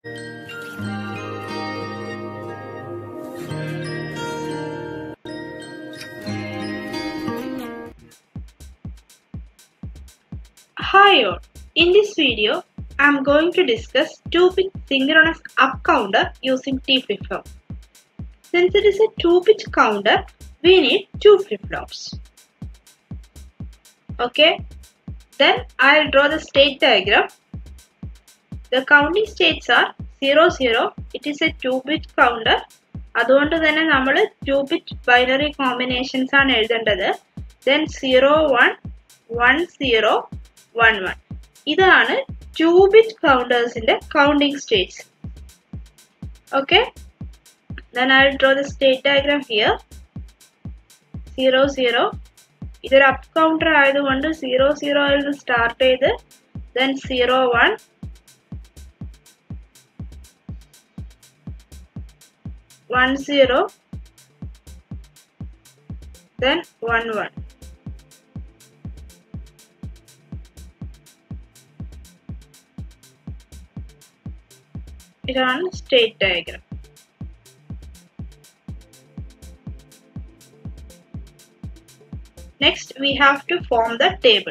Hi all, in this video I am going to discuss 2-bit synchronous up counter using T flip-flop. Since it is a 2-bit counter, we need 2 flip-flops. Okay, then I'll draw the state diagram. The counting states are 0, 0. It is a 2-bit counter. അതുകൊണ്ട് തന്നെ നമ്മൾ two bit binary combinations ആണ് എഴുതേണ്ടത് then zero one one zero one one ഇതാണ് two bit കൗണ്ടേഴ്സിന്റെ counting states okay then I draw the state diagram here zero zero ഇതൊരു up counter ആയതുകൊണ്ട് zero സീറോയിൽ നിന്ന് സ്റ്റാർട്ട് ചെയ്ത് then zero one one zero then one one ഇതാണ് state diagram Next, we have to form the table.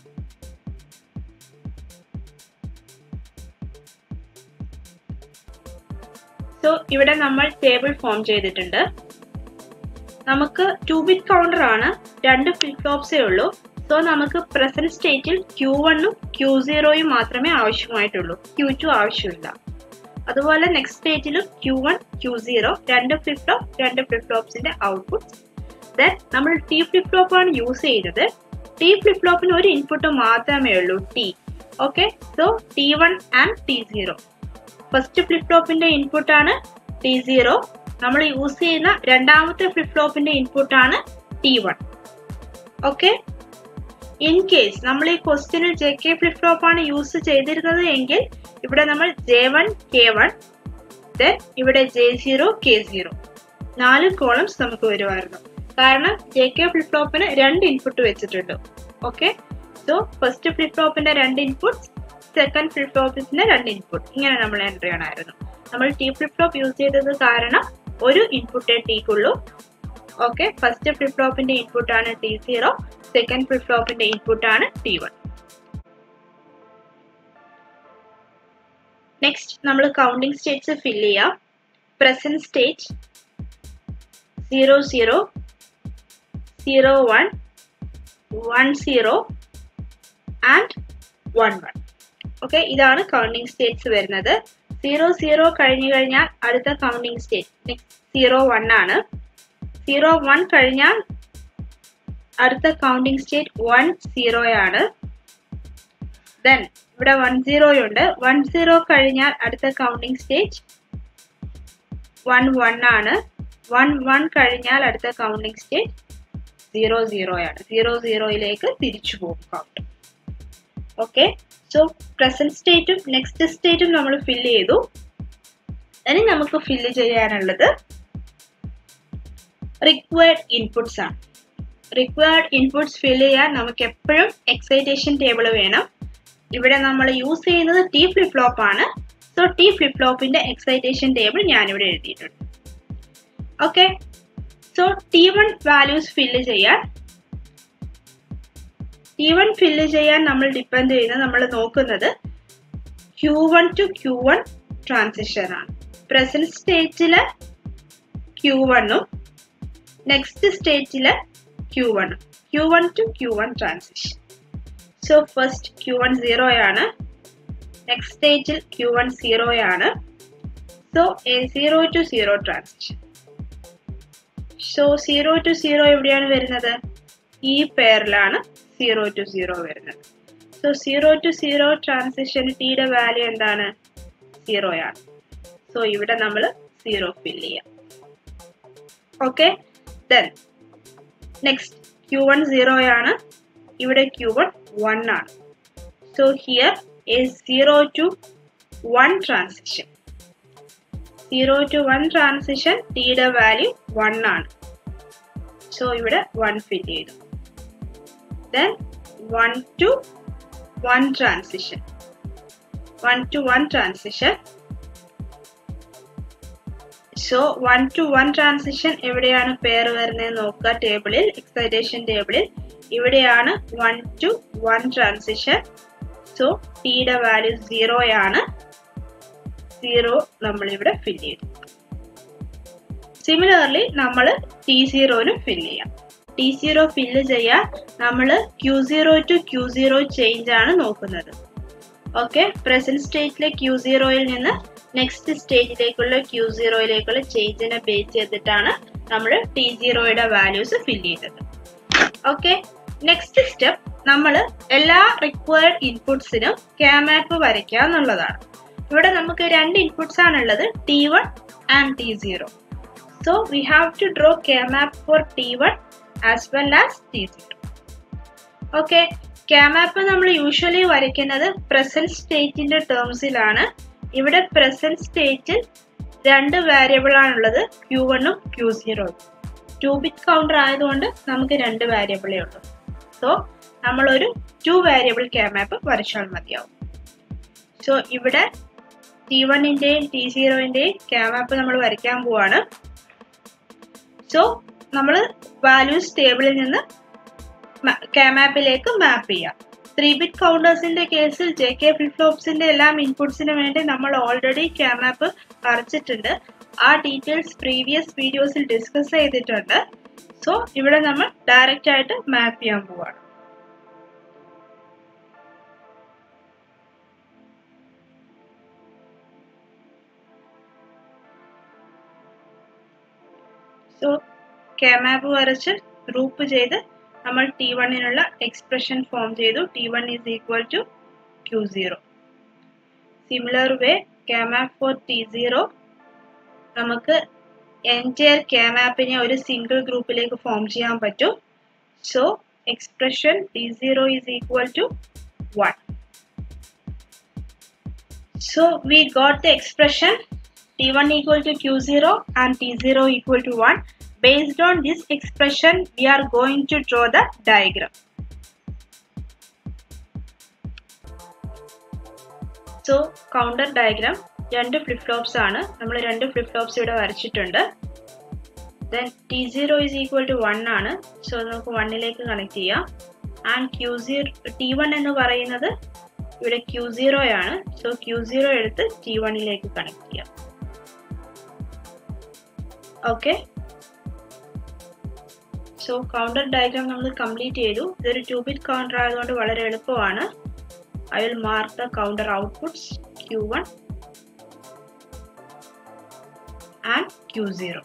So ഇവിടെ നമ്മൾ table form ചെയ്തിട്ടുണ്ട് നമുക്ക് ടു ബിറ്റ് കൗണ്ടർ ആണ് രണ്ട് ഫ്ലിപ്പ് ഫ്ലോപ്സേ ഉള്ളൂ സോ നമുക്ക് പ്രസന്റ് സ്റ്റേറ്റിൽ ക്യൂ വണ്ണും ക്യൂ സീറോയും മാത്രമേ ആവശ്യമായിട്ടുള്ളൂ ക്യൂ ടു ആവശ്യമില്ല അതുപോലെ നെക്സ്റ്റ് സ്റ്റേറ്റിലും ക്യൂ വൺ ക്യൂ സീറോ രണ്ട് ഫ്ലിപ്പ് ഫ്ലോപ്പ് രണ്ട് ഫ്ലിപ്പ് ഫ്ലോപ്സിന്റെ ഔട്ട്പുട്ട് ദെൻ നമ്മൾ ടി ഫ്ലിപ്പ് ഫ്ലോപ്പ് ആണ് യൂസ് ചെയ്തത് ടി ഫ്ലിപ്പ് ഫ്ലോപ്പിന് ഒരു ഇൻപുട്ട് മാത്രമേ ഉള്ളൂ T okay so T one and T zero first flip ഫ്ലോപ്പിന്റെ ഇൻപുട്ട് ആണ് ടി സീറോ നമ്മൾ യൂസ് ചെയ്യുന്ന രണ്ടാമത്തെ ഫ്ലിപ്പ് ഫ്ലോപ്പിന്റെ ഇൻപുട്ട് ആണ് T one okay in case നമ്മൾ ഈ ക്വസ്റ്റ്യനിൽ ജെ കെ ഫ്ലിപ്പ് ഫ്ലോപ്പ് ആണ് യൂസ് ചെയ്തിരുന്നത് എങ്കിൽ ഇവിടെ നമ്മൾ J one K one then ഇവിടെ ജെ സീറോ കെ സീറോ നാല് കോളംസ് നമുക്ക് വരുമായിരുന്നു കാരണം ജെ കെ ഫ്ലിപ്പ് ഫ്ലോപ്പിന് രണ്ട് ഇൻപുട്ട് വെച്ചിട്ടുണ്ട് ഓക്കെ സോ ഫസ്റ്റ് ഫ്ലിപ്പ് ഫ്ലോപ്പിന്റെ രണ്ട് ഇൻപുട്ട് സെക്കൻഡ് ഫ്ലിപ്പ് ഫ്ലോപ്പിന്റെ രണ്ട് ഇൻപുട്ട് ഇങ്ങനെ നമ്മൾ എൻ്റർ ചെയ്യണമായിരുന്നു നമ്മൾ ടി ഫ്ലിപ്പ് ഫ്ലോപ്പ് യൂസ് ചെയ്തത് കാരണം ഒരു ഇൻപുട്ടേ ടിക്കുള്ളൂ ഓക്കെ ഫസ്റ്റ് ഫ്ലിപ്പ് ഫ്ലോപ്പിന്റെ ഇൻപുട്ട് ആണ് ടി സീറോ സെക്കൻഡ് ഫ്ലിപ്പ് ഫ്ലോപ്പിന്റെ ഇൻപുട്ട് ആണ് ടി വൺ നെക്സ്റ്റ് നമ്മൾ കൗണ്ടിങ് സ്റ്റേറ്റ്സ് ഫിൽ ചെയ്യാം present state zero zero zero one one zero and one one okay ഇതാണ് കൗണ്ടിങ് സ്റ്റേറ്റ്സ് വരുന്നത് സീറോ സീറോ കഴിഞ്ഞു കഴിഞ്ഞാൽ അടുത്ത counting state next zero one ആണ് സീറോ വൺ കഴിഞ്ഞാൽ അടുത്ത കൗണ്ടിങ് സ്റ്റേറ്റ് വൺ സീറോ ആണ് ദെൻ ഇവിടെ വൺ സീറോ ഉണ്ട് വൺ സീറോ കഴിഞ്ഞാൽ അടുത്ത കൗണ്ടിങ് സ്റ്റേറ്റ് വൺ വൺ ആണ് വൺ വൺ കഴിഞ്ഞാൽ അടുത്ത കൗണ്ടിങ് സ്റ്റേറ്റ് സീറോ സീറോ ആണ് സീറോ സീറോയിലേക്ക് തിരിച്ചു പോകും കൗണ്ട് ഓക്കെ സോ പ്രസന്റ് സ്റ്റേറ്റും നെക്സ്റ്റ് സ്റ്റേറ്റും നമ്മൾ ഫില്ല് ചെയ്തു ഇനി നമുക്ക് ഫില്ല് ചെയ്യാനുള്ളത് റിക്വയർഡ് ഇൻപുട്സ് ആണ് റിക്വയർഡ് ഇൻപുട്സ് ഫില്ല് ചെയ്യാൻ നമുക്ക് എപ്പോഴും എക്സൈറ്റേഷൻ ടേബിൾ വേണം ഇവിടെ നമ്മൾ യൂസ് ചെയ്യുന്നത് ടി ഫ്ലിപ്പ് ഫ്ലോപ്പ് ആണ് സോ ടി ഫ്ലിപ്പ് ഫ്ലോപ്പിന്റെ എക്സൈറ്റേഷൻ ടേബിൾ ഞാനിവിടെ എഴുതിയിട്ടുണ്ട് okay so T one values fill ചെയ്യാൻ ടി വൺ ഫില്ല് ചെയ്യാൻ നമ്മൾ ഡിപ്പെൻഡ് ചെയ്യുന്നത് നമ്മൾ നോക്കുന്നത് Q one to Q one transition ആണ് പ്രസന്റ് സ്റ്റേറ്റില് ക്യൂ വണ്ണും നെക്സ്റ്റ് സ്റ്റേറ്റില് ക്യൂ വണ്ണും Q one to Q one transition so first Q one zero ആണ് നെക്സ്റ്റ് സ്റ്റേറ്റിൽ ക്യൂ വൺ സീറോ ആണ് so a zero to zero transition so zero to zero എവിടെയാണ് വരുന്നത് ഈ പെയറിലാണ് സീറോ ടു സീറോ വരുന്നത് so zero to zero transition ടിയുടെ value എന്താണ് സീറോ ആണ് സോ ഇവിടെ നമ്മൾ സീറോ ഫിൽ ചെയ്യാം okay then next Q one zero ആണ് ഇവിടെ ക്യൂ വൺ വൺ ആണ് so here a zero to one transition zero to one transition ടിയുടെ വാല്യൂ വൺ ആണ് സോ ഇവിടെ വൺ ഫിറ്റ് ചെയ്തു then 1 to 1 transition 1 to 1 transition so one to one transition എവിടെയാണ് pair വരുന്നത് നോക്കുക ടേബിളിൽ എക്സൈറ്റേഷൻ ടേബിളിൽ ഇവിടെയാണ് one to one transition so ടിയുടെ വാല്യൂ സീറോയാണ് സീറോ നമ്മൾ ഇവിടെ ഫിൽ ചെയ്തു സിമിലർലി നമ്മൾ ടി സീറോനും ഫിൽ ചെയ്യാം ടി സീറോ ഫില്ല് ചെയ്യാൻ നമ്മൾ Q zero to Q zero change ആണ് നോക്കുന്നത് ഓക്കെ പ്രസന്റ് സ്റ്റേറ്റിലെ ക്യൂ സീറോയിൽ നിന്ന് നെക്സ്റ്റ് സ്റ്റേജിലേക്കുള്ള ക്യൂ സീറോയിലേക്കുള്ള ചേഞ്ചിനെ ബേസ് ചെയ്തിട്ടാണ് നമ്മൾ ടി സീറോയുടെ വാല്യൂസ് ഫില്ല് ചെയ്തത് ഓക്കെ നെക്സ്റ്റ് സ്റ്റെപ്പ് നമ്മൾ എല്ലാ റിക്വയർഡ് ഇൻപുട്സിനും ക്യാമാപ്പ് വരയ്ക്കുക എന്നുള്ളതാണ് ഇവിടെ നമുക്ക് രണ്ട് ഇൻപുട്സ് ആണുള്ളത് T one and T zero so we have to draw K map for T one as well as T zero okay K map നമ്മൾ യൂഷ്വലി വരയ്ക്കുന്നത് പ്രസന്റ് സ്റ്റേറ്റിന്റെ ടേംസിലാണ് ഇവിടെ പ്രസന്റ് സ്റ്റേറ്റിൽ രണ്ട് വേരിയബിൾ ആണുള്ളത് ക്യൂ വണ്ണും Q zero two bit counter ആയതുകൊണ്ട് നമുക്ക് രണ്ട് വേരിയബിളേ ഉള്ളൂ സോ നമ്മളൊരു ടു വേരിയബിൾ ക്യാമാപ്പ് വരച്ചാൽ മതിയാവും സോ ഇവിടെ ടി വണ്ണിന്റെയും ടി സീറോന്റെയും ക്യാമാപ്പ് നമ്മൾ വരയ്ക്കാൻ പോവാണ് സോ നമ്മൾ വാല്യൂസ് ടേബിളിൽ നിന്ന് ക്യാമാപ്പിലേക്ക് മാപ്പ് ചെയ്യാം ത്രീ ബിറ്റ് കൗണ്ടേഴ്സിന്റെ കേസിൽ ജെ കെ ഫ്ലിപ്പ് ഫ്ലോപ്സിന്റെ എല്ലാം ഇൻപുട്സിന് വേണ്ടി നമ്മൾ ഓൾറെഡി ക്യാമാപ്പ് വരച്ചിട്ടുണ്ട് ആ ഡീറ്റെയിൽസ് പ്രീവിയസ് വീഡിയോസിൽ ഡിസ്കസ് ചെയ്തിട്ടുണ്ട് സോ ഇവിടെ നമ്മൾ ഡയറക്റ്റ് ആയിട്ട് മാപ്പ് ചെയ്യാൻ പോവാണ് സോ ക്യാമാപ്പ് വരച്ച് ഗ്രൂപ്പ് ചെയ്ത് നമ്മൾ ടി വണ്ണിനുള്ള എക്സ്പ്രഷൻ ഫോം ചെയ്തു T one is equal to Q zero similar way K map for T zero നമുക്ക് എൻറ്റയർ ക്യാമാപ്പിനെ ഒരു സിംഗിൾ ഗ്രൂപ്പിലേക്ക് ഫോം ചെയ്യാൻ പറ്റും so expression T zero is equal to one so we got the expression t1 equal to q0 and t0 equal to 1 based on this expression we are going to draw the diagram so counter diagram രണ്ട് flip flops ആണ് നമ്മൾ രണ്ട് flip flops ഇവിടെ വരച്ചിട്ടുണ്ട് then T zero is equal to one ആണ് so നമുക്ക് വണ്ണിലേക്ക് connect ചെയ്യാം and Q zero T one എന്ന് പറയുന്നത് ഇവിടെ ക്യൂ സീറോ ആണ് സോ ക്യൂ സീറോ എടുത്ത് ടി വണ്ണിലേക്ക് കണക്ട് ചെയ്യാം ഓക്കെ സോ കൗണ്ടർ ഡയഗ്രാം നമ്മൾ കംപ്ലീറ്റ് ചെയ്തു ഇതൊരു ടു ബിറ്റ് കൗണ്ടർ ആയതുകൊണ്ട് വളരെ എളുപ്പമാണ് I will mark the counter outputs Q one and Q zero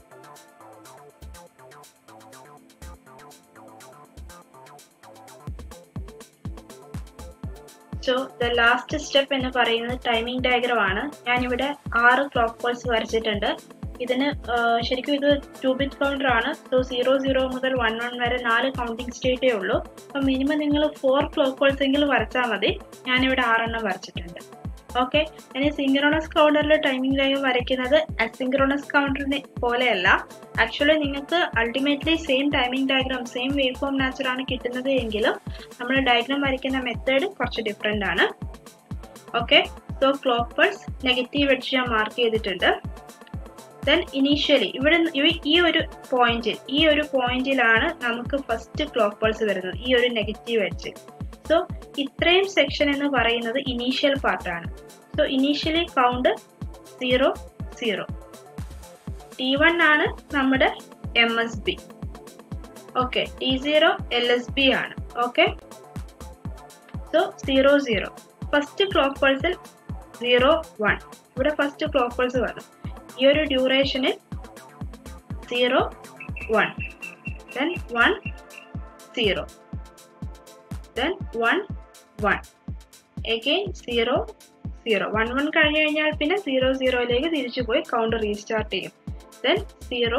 so the last step എന്ന് പറയുന്നത് ടൈമിംഗ് ഡയഗ്രം ആണ് ഞാനിവിടെ ആറ് ക്ലോക്ക് പോൾസ് വരച്ചിട്ടുണ്ട് ഇതിന് ശരിക്കും ഇത് ടു ബിറ്റ് കൗണ്ടർ ആണ് സോ സീറോ സീറോ മുതൽ വൺ വൺ വരെ നാല് കൗണ്ടിങ് സ്റ്റേറ്റേ ഉള്ളൂ അപ്പം മിനിമം നിങ്ങൾ ഫോർ ക്ലോക്ക് പോൾസ് എങ്കിലും വരച്ചാൽ മതി ഞാനിവിടെ ആറെണ്ണം വരച്ചിട്ടുണ്ട് ഓക്കെ ഇനി സിങ്ക്രോണസ് കൗണ്ടറിൽ ടൈമിംഗ് ലൈവ് വരയ്ക്കുന്നത് അസിങ്ക്രോണസ് കൗണ്ടറിനെ പോലെയല്ല ആക്ച്വലി നിങ്ങൾക്ക് ultimately same timing diagram same waveform nature ആണ് കിട്ടുന്നത് എങ്കിലും നമ്മൾ ഡയഗ്രാം വരയ്ക്കുന്ന മെത്തേഡ് കുറച്ച് ഡിഫറെൻ്റ് ആണ് okay so clock pulse negative edge ഞാൻ മാർക്ക് ചെയ്തിട്ടുണ്ട് ദെൻ ഇനീഷ്യലി ഇവിടെ ഈ ഒരു പോയിന്റിൽ ഈ ഒരു പോയിന്റിലാണ് നമുക്ക് ഫസ്റ്റ് ക്ലോക്ക് പൾസ് വരുന്നത് ഈ ഒരു നെഗറ്റീവ് എഡ്ജ് സോ ഇത്രയും സെക്ഷൻ എന്ന് പറയുന്നത് ഇനീഷ്യൽ പാർട്ടാണ് so initially count zero zero T one ആണ് നമ്മുടെ M S B okay T zero L S B ആണ് okay so zero zero first clock പൾസിൽ സീറോ വൺ ഇവിടെ ഫസ്റ്റ് ക്ലോക്ക് പൾസ് വന്നു ഈ ഒരു ഡ്യൂറേഷനിൽ zero one then one zero then one one again zero zero one one കഴിഞ്ഞ് കഴിഞ്ഞാൽ പിന്നെ സീറോ സീറോയിലേക്ക് തിരിച്ചു പോയി കൗണ്ട് റീസ്റ്റാർട്ട് ചെയ്യും ദെൻ സീറോ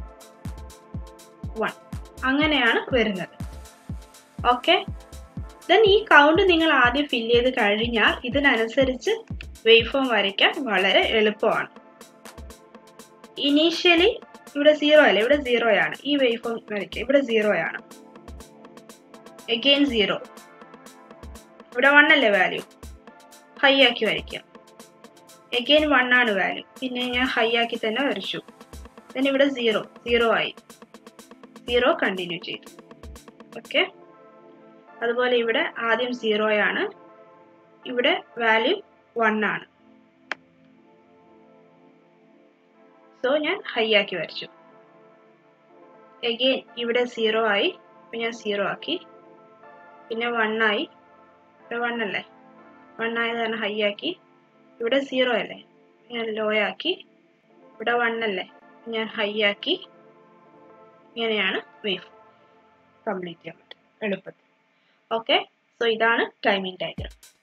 വൺ അങ്ങനെയാണ് വരുന്നത് ഓക്കെ ദെൻ ഈ കൗണ്ട് നിങ്ങൾ ആദ്യം ഫില്ല് ചെയ്ത് കഴിഞ്ഞാൽ ഇതിനനുസരിച്ച് വേവ് ഫോം വരയ്ക്കാൻ വളരെ എളുപ്പമാണ് ഇനീഷ്യലി ഇവിടെ സീറോ അല്ല ഇവിടെ സീറോ ആണ് ഈ വേവ് ഫോം വരയ്ക്കുക ഇവിടെ സീറോ ആണ് എഗെയിൻ സീറോ ഇവിടെ വൺ അല്ലേ വാല്യൂ ഹൈ ആക്കി വരയ്ക്കുക എഗെയിൻ വൺ ആണ് വാല്യൂ പിന്നെ ഞാൻ ഹൈ ആക്കി തന്നെ വരച്ചു then ഇവിടെ സീറോ സീറോ ആയി സീറോ കണ്ടിന്യൂ ചെയ്തു ഓക്കെ അതുപോലെ ഇവിടെ ആദ്യം സീറോയാണ് ഇവിടെ വാല്യൂ വൺ ആണ് സോ ഞാൻ ഹൈ ആക്കി വരച്ചു എഗെയിൻ ഇവിടെ സീറോ ആയി അപ്പം ഞാൻ സീറോ ആക്കി പിന്നെ വൺ ആയി ഇവിടെ വൺ അല്ലേ വൺ ആയത് കാരണം ഹൈ ആക്കി ഇവിടെ സീറോ അല്ലേ ഞാൻ ലോ ആക്കി ഇവിടെ വൺ അല്ലേ ഞാൻ ഹൈ ആക്കി ഇങ്ങനെയാണ് വേവ് കംപ്ലീറ്റ് ചെയ്യാൻ പറ്റും എളുപ്പത്തിൽ ഓക്കെ സോ ഇതാണ് ടൈമിംഗ് ഡയഗ്രാം